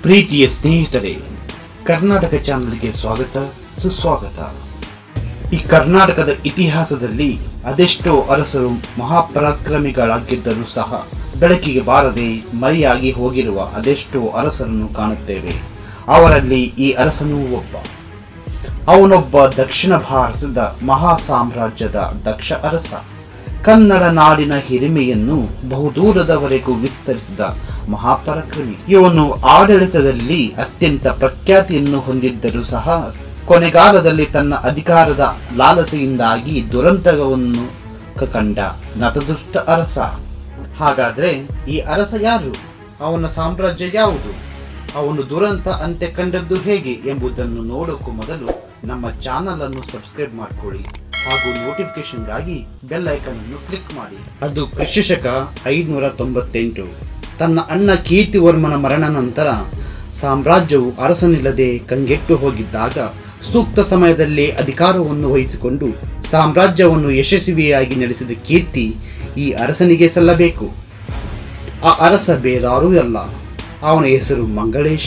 ಪ್ರೀತಿಯ ಸ್ನೇಹಿತರೆ ಕರ್ನಾಟಕ ಚಾನಲ್ಗೆ ಸ್ವಾಗತ ಸುಸ್ವಾಗತ ಈ ಕರ್ನಾಟಕದ ಇತಿಹಾಸದಲ್ಲಿ ಅದೆಷ್ಟೋ ಅರಸರು ಮಹಾಪರಾಕ್ರಮಿಗಳಾಗಿದ್ದರೂ ಸಹ ಬೆಳಕಿಗೆ ಬಾರದೆ ಮರೆಯಾಗಿ ಹೋಗಿರುವ ಅದೆಷ್ಟೋ ಅರಸರನ್ನು ಕಾಣುತ್ತೇವೆ ಅವರಲ್ಲಿ ಈ ಅರಸನೂ ಒಬ್ಬ ಅವನೊಬ್ಬ ದಕ್ಷಿಣ ಭಾರತದ ಮಹಾ ಸಾಮ್ರಾಜ್ಯದ ದಕ್ಷ ಅರಸ ಕನ್ನಡ ನಾಡಿನ ಹಿರಿಮೆಯನ್ನು ಬಹುದೂರದವರೆಗೂ ವಿಸ್ತರಿಸಿದ ಮಹಾಪರಾಕ್ರಮಿ ಇವನು ಆಡಳಿತದಲ್ಲಿ ಅತ್ಯಂತ ಪ್ರಖ್ಯಾತಿಯನ್ನು ಹೊಂದಿದ್ದರೂ ಸಹ ಕೊನೆಗಾಲದಲ್ಲಿ ತನ್ನ ಅಧಿಕಾರದ ಲಾಲಸೆಯಿಂದಾಗಿ ದುರಂತವನ್ನು ಕಂಡ ನತದುಷ್ಟ ಅರಸ ಹಾಗಾದ್ರೆ ಈ ಅರಸ ಯಾರು ಅವನ ಸಾಮ್ರಾಜ್ಯ ಯಾವುದು ಅವನು ದುರಂತ ಅಂತ್ಯ ಕಂಡದ್ದು ಹೇಗೆ ಎಂಬುದನ್ನು ನೋಡೋಕ್ಕೂ ಮೊದಲು ನಮ್ಮ ಚಾನಲ್ ಅನ್ನು ಸಬ್ಸ್ಕ್ರೈಬ್ ಮಾಡಿಕೊಳ್ಳಿ ಹಾಗೂ ನೋಟಿಫಿಕೇಶನ್ಗಾಗಿ ಬೆಲ್ ಐಕನ್ ಅನ್ನು ಕ್ಲಿಕ್ ಮಾಡಿ ಅದು ಕ್ರಿಶಕ ಐದುನೂರ ತೊಂಬತ್ತೆಂಟು ತನ್ನ ಅಣ್ಣ ಕೀರ್ತಿವರ್ಮನ ಮರಣ ನಂತರ ಸಾಮ್ರಾಜ್ಯವು ಅರಸನಿಲ್ಲದೆ ಕಂಗೆಟ್ಟು ಹೋಗಿದ್ದಾಗ ಸೂಕ್ತ ಸಮಯದಲ್ಲಿ ಅಧಿಕಾರವನ್ನು ವಹಿಸಿಕೊಂಡು ಸಾಮ್ರಾಜ್ಯವನ್ನು ಯಶಸ್ವಿಯಾಗಿ ನಡೆಸಿದ ಕೀರ್ತಿ ಈ ಅರಸನಿಗೆ ಸಲ್ಲಬೇಕು ಆ ಅರಸ ಬೇರಾರೂ ಅಲ್ಲ ಅವನ ಹೆಸರು ಮಂಗಳೇಶ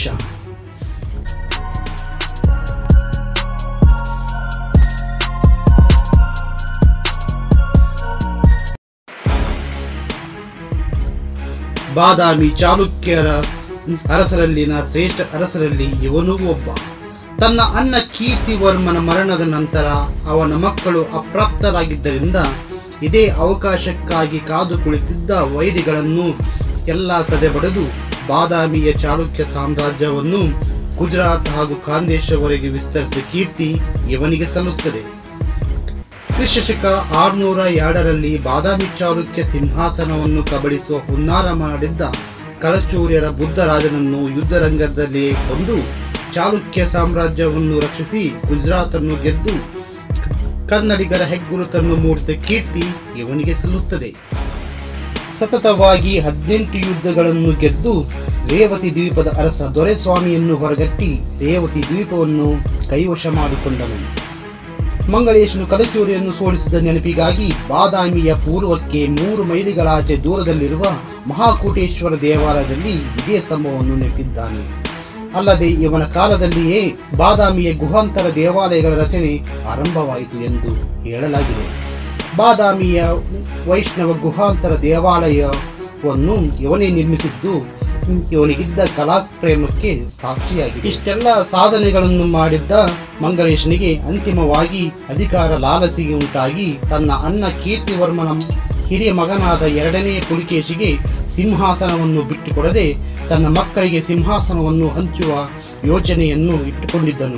ಬಾದಾಮಿ ಚಾಲುಕ್ಯರ ಅರಸರಲ್ಲಿನ ಶ್ರೇಷ್ಠ ಅರಸರಲ್ಲಿ ಇವನೂ ಒಬ್ಬ ತನ್ನ ಅಣ್ಣ ಕೀರ್ತಿವರ್ಮನ ಮರಣದ ನಂತರ ಅವನ ಮಕ್ಕಳು ಅಪ್ರಾಪ್ತರಾಗಿದ್ದರಿಂದ ಇದೇ ಅವಕಾಶಕ್ಕಾಗಿ ಕಾದು ಕುಳಿತಿದ್ದ ವೈರಿಗಳನ್ನು ಎಲ್ಲ ಸದೆಬಡೆದು ಬಾದಾಮಿಯ ಚಾಲುಕ್ಯ ಸಾಮ್ರಾಜ್ಯವನ್ನು ಗುಜರಾತ್ ಹಾಗೂ ಖಾಂದೇಶವರೆಗೆ ವಿಸ್ತರಿಸಿದ ಕೀರ್ತಿ ಇವನಿಗೆ ಸಲ್ಲುತ್ತದೆ ಕ್ರಿಶಕ ಆರುನೂರ ಎರಡರಲ್ಲಿ ಬಾದಾಮಿ ಚಾಲುಕ್ಯ ಸಿಂಹಾಸನವನ್ನು ಕಬಳಿಸುವ ಹುನ್ನಾರ ಮಾಡಿದ್ದ ಕಳಚೂರ್ಯರ ಬುದ್ಧರಾಜನನ್ನು ಯುದ್ಧರಂಗದಲ್ಲಿ ಕೊಂದು ಚಾಲುಕ್ಯ ಸಾಮ್ರಾಜ್ಯವನ್ನು ರಕ್ಷಿಸಿ ಗುಜರಾತ್ ಅನ್ನು ಗೆದ್ದು ಕನ್ನಡಿಗರ ಹೆಗ್ಗುರುತನ್ನು ಮೂಡಿಸಿದ ಕೀರ್ತಿ ಇವನಿಗೆ ಸಲ್ಲುತ್ತದೆ ಸತತವಾಗಿ ಹದಿನೆಂಟು ಯುದ್ಧಗಳನ್ನು ಗೆದ್ದು ರೇವತಿ ದ್ವೀಪದ ಅರಸ ದೊರೆಸ್ವಾಮಿಯನ್ನು ಹೊರಗಟ್ಟಿ ರೇವತಿ ದ್ವೀಪವನ್ನು ಕೈವಶ ಮಾಡಿಕೊಂಡನು ಮಂಗಳೇಶನು ಕಲಚೂರಿಯನ್ನು ಸೋಲಿಸಿದ ನೆನಪಿಗಾಗಿ ಬಾದಾಮಿಯ ಪೂರ್ವಕ್ಕೆ ಮೂರು ಮೈಲಿಗಳಾಚೆ ದೂರದಲ್ಲಿರುವ ಮಹಾಕೂಟೇಶ್ವರ ದೇವಾಲಯದಲ್ಲಿ ವಿಜಯ ಸ್ತಂಭವನ್ನು ನೆಟ್ಟಿದ್ದಾನೆ ಅಲ್ಲದೆ ಇವನ ಕಾಲದಲ್ಲಿಯೇ ಬಾದಾಮಿಯ ಗುಹಾಂತರ ದೇವಾಲಯಗಳ ರಚನೆ ಆರಂಭವಾಯಿತು ಎಂದು ಹೇಳಲಾಗಿದೆ ಬಾದಾಮಿಯ ವೈಷ್ಣವ ಗುಹಾಂತರ ದೇವಾಲಯವನ್ನು ಇವನೇ ನಿರ್ಮಿಸಿದ್ದು ಇವನಿಗಿದ್ದ ಕಲಾ ಪ್ರೇಮಕ್ಕೆ ಸಾಕ್ಷಿಯಾಗಿದೆ ಇಷ್ಟೆಲ್ಲ ಸಾಧನೆಗಳನ್ನು ಮಾಡಿದ್ದ ಮಂಗಳೇಶನಿಗೆ ಅಂತಿಮವಾಗಿ ಅಧಿಕಾರ ಲಾಲಸಿಗೆ ಉಂಟಾಗಿ ತನ್ನ ಅಣ್ಣ ಕೀರ್ತಿವರ್ಮನ ಹಿರಿಯ ಮಗನಾದ ಎರಡನೇ ಪುಲಿಕೇಶಿಗೆ ಸಿಂಹಾಸನವನ್ನು ಬಿಟ್ಟುಕೊಡದೆ ತನ್ನ ಮಕ್ಕಳಿಗೆ ಸಿಂಹಾಸನವನ್ನು ಹಂಚುವ ಯೋಚನೆಯನ್ನು ಇಟ್ಟುಕೊಂಡಿದ್ದನು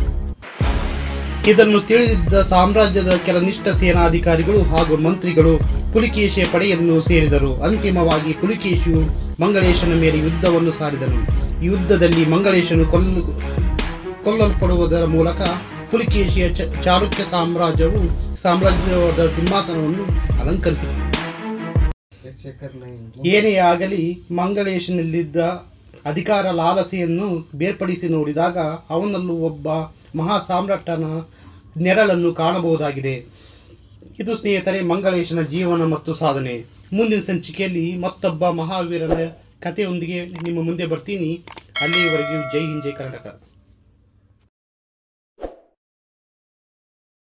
ಇದನ್ನು ತಿಳಿದಿದ್ದ ಸಾಮ್ರಾಜ್ಯದ ಕೆಲ ನಿಷ್ಠ ಸೇನಾಧಿಕಾರಿಗಳು ಹಾಗೂ ಮಂತ್ರಿಗಳು ಪುಲಿಕೇಶಿಯ ಪಡೆಯನ್ನು ಸೇರಿದರು ಅಂತಿಮವಾಗಿ ಪುಲಿಕೇಶಿಯು ಮಂಗಳೇಶನ ಮೇಲೆ ಯುದ್ಧವನ್ನು ಸಾರಿದನು ಈ ಯುದ್ಧದಲ್ಲಿ ಮಂಗಳೇಶನು ಕೊಲ್ಲು ಕೊಲ್ಲಲ್ಪಡುವುದರ ಮೂಲಕ ಪುಲಿಕೇಶಿಯ ಚ- ಚಾಲುಕ್ಯ ಸಾಮ್ರಾಜ್ಯವು ಸಾಮ್ರಾಜ್ಯದ ಸಿಂಹಾಸನವನ್ನು ಅಲಂಕರಿಸಿತು ಏನೇ ಆಗಲಿ ಮಂಗಳೇಶನಲ್ಲಿದ್ದ ಅಧಿಕಾರ ಲಾಲಸೆಯನ್ನು ಬೇರ್ಪಡಿಸಿ ನೋಡಿದಾಗ ಅವನಲ್ಲೂ ಒಬ್ಬ ಮಹಾ ಸಾಮ್ರಾಟನ ನೆರಳನ್ನು ಕಾಣಬಹುದಾಗಿದೆ ಇದು ಸ್ನೇಹಿತರೆ ಮಂಗಳೇಶನ ಜೀವನ ಮತ್ತು ಸಾಧನೆ ಮುಂದಿನ ಸಂಚಿಕೆಯಲ್ಲಿ ಮತ್ತೊಬ್ಬ ಮಹಾವೀರನ ಕಥೆಯೊಂದಿಗೆ ನಿಮ್ಮ ಮುಂದೆ ಬರ್ತೀನಿ ಅಲ್ಲಿಯವರೆಗೂ ಜೈ ಹಿಂದ್ ಜೈ ಕರ್ನಾಟಕ